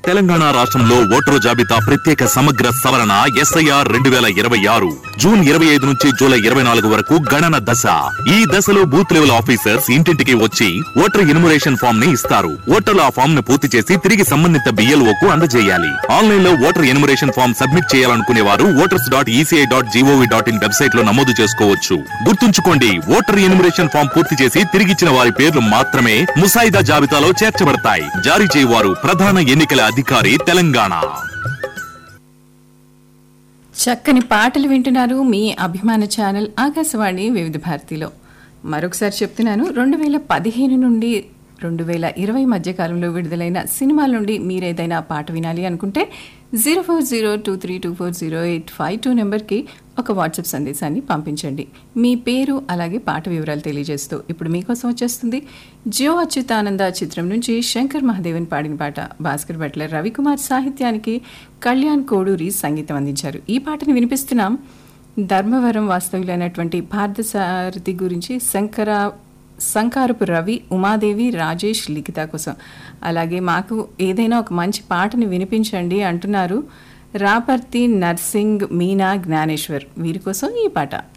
తెలంగాణ రాష్ట్రంలో ఓటరు జాబితా ప్రత్యేక సమగ్ర సవరణ ఎస్ఐఆర్ రెండు వేల ఇరవై ఆరు జూన్ ఇరవై ఐదు నుంచి జూలై ఇరవై నాలుగు వరకు గణన దశ ఈ దశలో బూత్ లెవెల్ ఆఫీసర్స్ ఇంటింటికి వచ్చి ఓటర్ ఎన్యుమరేషన్ ఫామ్ ని ఇస్తారు ఓటర్లు ఆ ఫామ్ ను పూర్తి చేసి తిరిగి సంబంధిత బిఎల్ఓ కు అందజేయాలి ఆన్లైన్ లో ఓటర్ ఎన్యుమరేషన్ ఫామ్ సబ్మిట్ చేయాలనుకునే వారు voters dot ECI dot GOV dot in website లో నమోదు చేసుకోవచ్చు గుర్తుంచుకోండి ఓటర్ ఎన్యుమరేషన్ ఫామ్ పూర్తి చేసి తిరిగిచ్చిన వారి పేర్లు మాత్రమే ముసాయిదా జాబితాలో చేర్చబడతాయి జారీ చేయవారు ప్రధాన ఎన్నికల అధికారి తెలంగాణ చక్కని పాటలు వింటున్నారు మీ అభిమాన ఛానల్ ఆకాశవాణి వివిధ భారతిలో మరొకసారి చెప్తున్నాను రెండు వేల పదిహేను నుండి రెండు వేల ఇరవై మధ్య కాలంలో విడుదలైన సినిమాల నుండి మీరేదైనా పాట వినాలి అనుకుంటే zero four zero two three two four zero eight five two నెంబర్కి ఒక వాట్సాప్ సందేశాన్ని పంపించండి మీ పేరు అలాగే పాట వివరాలు తెలియజేస్తూ ఇప్పుడు మీకోసం వచ్చేస్తుంది జియో అచ్యుతానంద చిత్రం నుంచి శంకర్ మహాదేవన్ పాడిన పాట భాస్కర్ భట్ల రవికుమార్ సాహిత్యానికి కళ్యాణ్ కోడూరి సంగీతం అందించారు ఈ పాటని వినిపిస్తున్నాం ధర్మవరం వాస్తవ్యులైనటువంటి పార్థసారథి గురించి శంకర సంకారపు రవి ఉమాదేవి రాజేష్ లిఖిత కోసం అలాగే మాకు ఏదైనా ఒక మంచి పాటని వినిపించండి అంటున్నారు రాపర్తి నర్సింగ్ మీనా జ్ఞానేశ్వర్ వీరి కోసం ఈ పాట